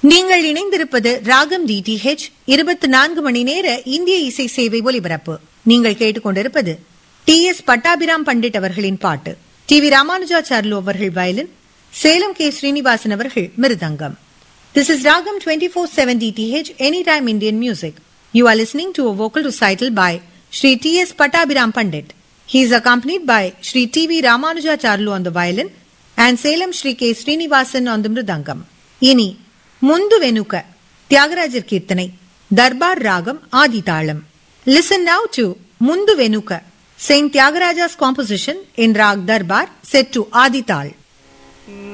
நீங்கள் இணைந்திருப்பது ராகம் டிடிஹெச் இருபத்தி நான்கு மணி நேர இந்திய இசை சேவை ஒலிபரப்பு நீங்கள் கேட்டுக்கொண்டிருப்பது டி எஸ் பட்டாபிராம் பண்டிட் அவர்களின் பாட்டு டி வி ராமானுஜாச்சார்லு அவர்கள் வயலின் சேலம் கே ஸ்ரீனிவாசன் அவர்கள் mridangam this is ragam twenty four seven DTH any time Indian music you are listening to a vocal recital by Shri T S Pattabhiram Pandit He is accompanied by Sri T.V. Ramanujacharlu on the violin and Salem Sri K. Srinivasan on the mridangam. இனி முந்து வெனுக்க தியாகராஜர் கீர்த்தனை தர்பார் ராகம் ஆதிதாளம் listen now to Mundu Venuka saint Thyagaraja's composition in raag Darbar set to ஆதிதாள்